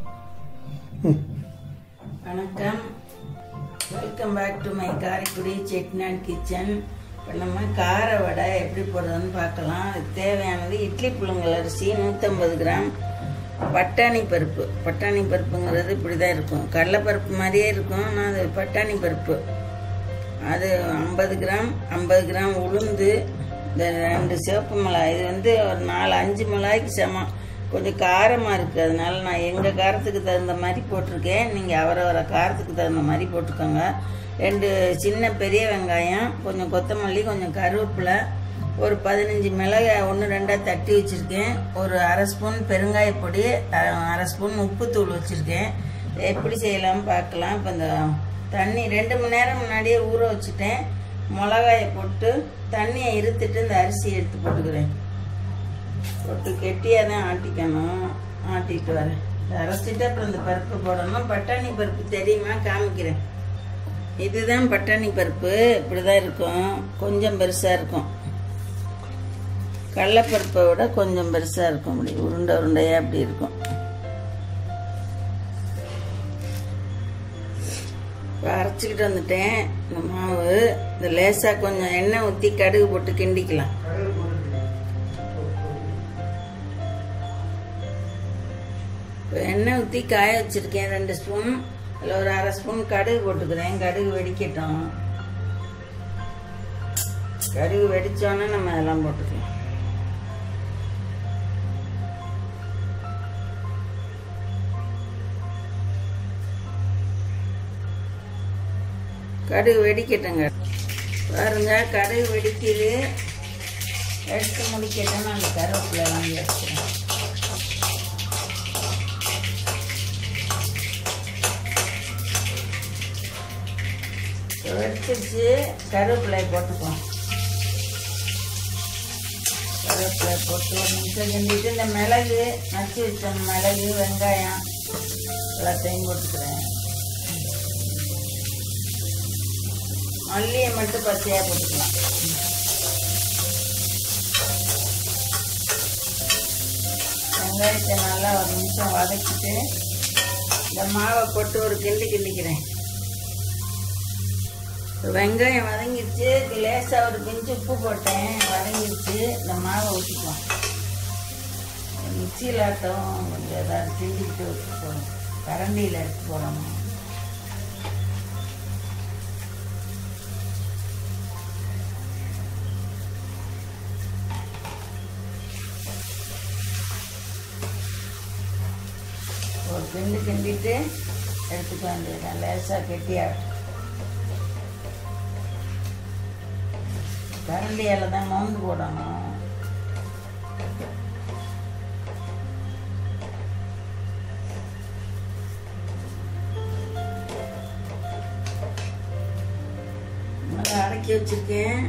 வணக்கம் welcome back to my Karaikudi Chettinad kitchen இப்போ நம்ம கார வடை எப்படி போடுறதுன்னு பார்க்கலாம் அதுக்கு தேவையானது இட்லி புழுங்கல் அரிசி நூற்றம்பது கிராம் பட்டாணி பருப்பு பட்டாணி பருப்புங்கிறது இப்படி தான் இருக்கும் கடலைப்பருப்பு மாதிரியே இருக்கும் ஆனால் அது பட்டாணி பருப்பு அது ஐம்பது கிராம் ஐம்பது கிராம் உளுந்து இந்த ரெண்டு சிவப்பு மிளகாய் இது வந்து ஒரு நாலு அஞ்சு மிளகாய்க்கு சமம் கொஞ்சம் காரமாக இருக்குது அதனால நான் எங்கள் காரத்துக்கு தகுந்த மாதிரி போட்டிருக்கேன் நீங்கள் அவரவர காரத்துக்கு தகுந்த மாதிரி போட்டுக்கோங்க ரெண்டு சின்ன பெரிய வெங்காயம் கொஞ்சம் கொத்தமல்லி கொஞ்சம் கருவேப்பிலை ஒரு பதினஞ்சு மிளகாய் ஒன்று ரெண்டாக தட்டி வச்சுருக்கேன் ஒரு அரை ஸ்பூன் பெருங்காய பொடி அ- அரை ஸ்பூன் உப்புத்தூள் வச்சுருக்கேன் எப்படி செய்யலாம்னு பார்க்கலாம் இப்போ இந்த தண்ணி ரெண்டு மணி நேரம் முன்னாடியே ஊற வச்சுட்டேன் மிளகாயை போட்டு தண்ணியை இருத்துட்டு இந்த அரிசி எடுத்து போட்டுக்கிறேன் போட்டு கெட்டியாக தான் ஆட்டிக்கணும் ஆட்டிட்டு வரேன் இதை அரைச்சிட்டு அப்புறம் இந்த பருப்பு போடணும் பட்டாணி பருப்பு தெரியுமா காமிக்கிறேன் இதுதான் பட்டாணி பருப்பு இப்படி தான் இருக்கும் கொஞ்சம் பெருசாக இருக்கும் கடலைப்பருப்பை விட கொஞ்சம் பெருசாக இருக்கும் அப்படி உருண்டை உருண்டையாக அப்படி இருக்கும் இப்போ அரைச்சிக்கிட்டு வந்துட்டேன் இந்த மாவு இந்த லேசாக கொஞ்சம் எண்ணெய் ஊற்றி கடுகு போட்டு கிண்டிக்கலாம் இப்போ எண்ணெய் ஊற்றி காய வச்சுருக்கேன் ரெண்டு ஸ்பூன் அதில் ஒரு அரை ஸ்பூன் கடுகு போட்டுக்கிறேன் கடுகு வெடிக்கட்டும் கடுகு வெடிச்சோன்னே நம்ம அதெல்லாம் போட்டுக்கலாம் கடுகு வெடிக்கட்டுங்க பாருங்க கடுகு வெடிக்குது எடுத்து முடிக்கட்டும்னு அந்த கருவேப்பிலை வாங்கி வச்சுக்கிறேன் வெடிச்சிருச்சு கருவேப்பிலை போட்டுக்குவோம் கருவேப்பிலை போட்டு ஒரு நிமிஷம் கிண்டிட்டு இந்த மிளகு நச்சு வச்ச மிளகு வெங்காயம் எல்லாத்தையும் போட்டுக்கிறேன் மல்லியை மட்டும் பச்சையாக போட்டுக்கலாம் வெங்காயத்தை நல்லா ஒரு நிமிஷம் வதக்கிட்டு இந்த மாவை போட்டு ஒரு கிண்டு கிண்டிக்கிறேன் இப்ப வெங்காயம் வதங்கிருச்சு இது லேசாக ஒரு பிஞ்சு உப்பு போட்டேன் வதங்கிருச்சு இந்த மாவை ஊற்றிக்குவோம் மிக்சியில் ஆட்டம் கொஞ்சம் ஏதாவது கிண்டிக்கிட்டு வச்சு போகணும் கரண்டியில் எடுத்து போடணும் ஒரு கிண்டு கிண்டிட்டு எடுத்துக்க வேண்டியதுதான் லேசாக கெட்டியாக கரண்டியால் தான் மோந்து போடணும் நல்லா அடக்கி வச்சிருக்கேன்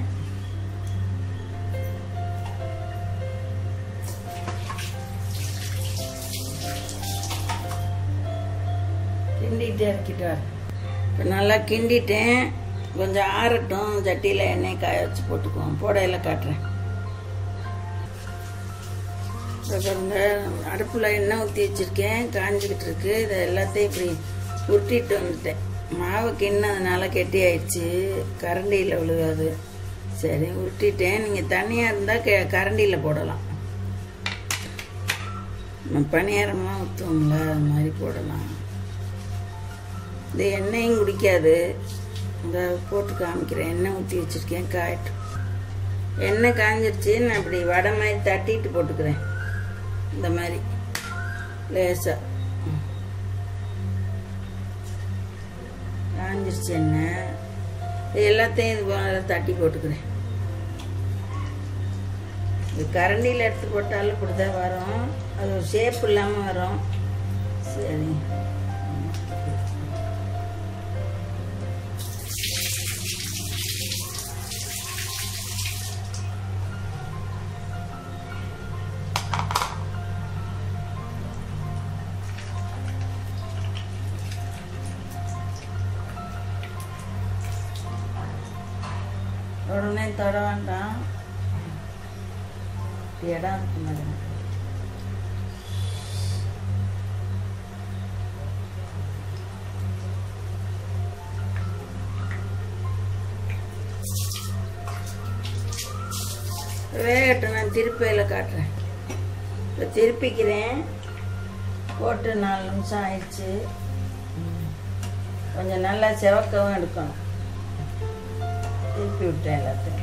கிண்டிட்டு இறக்கிட்டு வர இப்போ நல்லா கிண்டிட்டேன் கொஞ்சம் ஆறட்டும் சட்டியில் எண்ணெய் காய வச்சு போட்டுக்குவோம் போடையில காட்டுறேன் இப்போ பாருங்க அடுப்பில் எண்ணெய் ஊற்றி வச்சுருக்கேன் காஞ்சிக்கிட்டு இருக்கு இதை எல்லாத்தையும் இப்படி உருட்டிட்டு வந்துட்டேன் மாவு கிண்ணதுனால கெட்டி ஆயிடுச்சு கரண்டியில் விழுகாது சரி உருட்டிட்டேன் நீங்கள் தனியாக இருந்தால் கே கரண்டியில் போடலாம் நம்ம பணியாரம்லாம் ஊற்றுவோம்ல அது மாதிரி போடலாம் இந்த எண்ணெயும் குடிக்காது இந்த போட்டு காமிக்கிறேன் எண்ணெய் ஊற்றி வச்சுருக்கேன் காயட்டும் எண்ணெய் காஞ்சிருச்சு நான் இப்படி வடை மாதிரி தட்டிட்டு போட்டுக்கிறேன் இந்த மாதிரி லேசாக காஞ்சிருச்சு எண்ணெய் இது எல்லாத்தையும் இது போல தட்டி போட்டுக்கிறேன் இது கரண்டியில் எடுத்து போட்டாலும் இப்படி தான் வரும் அது ஒரு ஷேப் இல்லாமல் வரும் சரி உடனே தொட வேண்டாம் இடம் இருக்கு மேடம் வேகட்டும் நான் திருப்பியில் காட்டுறேன் இப்போ திருப்பிக்கிறேன் போட்டு நாலு நிமிஷம் ஆயிடுச்சு கொஞ்சம் நல்லா செவக்கவும் எடுக்கணும் திருப்பி விட்டேன் எல்லாத்தையும்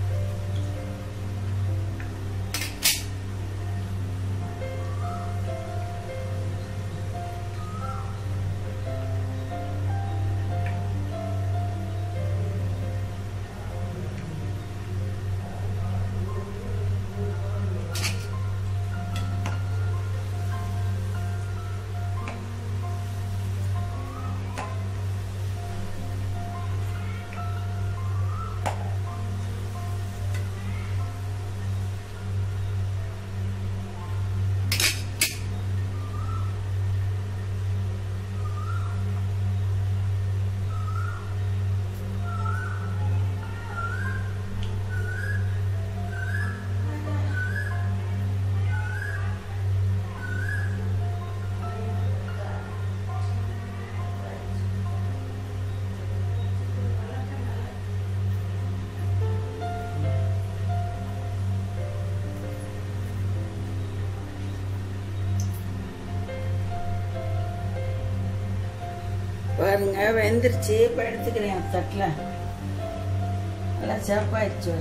பாருங்க வெந்துருச்சு இப்போ எடுத்துக்கிறேன் தட்டில் நல்லா சிவப்பாயிடுச்சு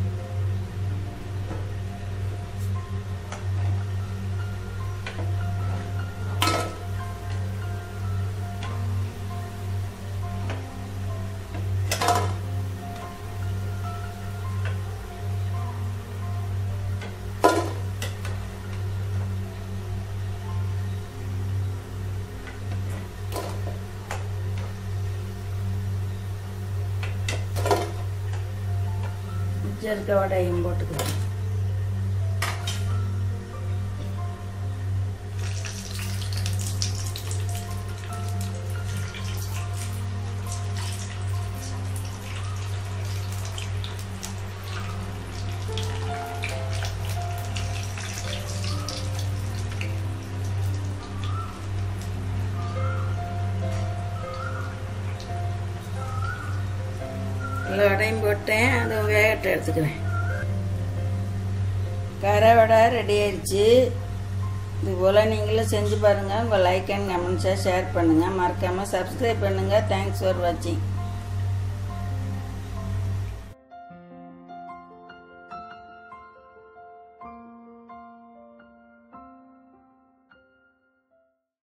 மிச்சம் இருக்க வடையும் போட்டுக்கிறேன் எல்லா வடையும் போட்டேன் அதுவும் வேகட்டை எடுத்துக்கிறேன் கரை வடை ரெடி ஆயிடுச்சு இது போல் நீங்களும் செஞ்சு பாருங்கள் உங்கள் லைக் அண்ட் கமெண்ட்ஸை ஷேர் பண்ணுங்கள் மறக்காமல் சப்ஸ்கிரைப் பண்ணுங்கள் தேங்க்ஸ் ஃபார் வாட்சிங்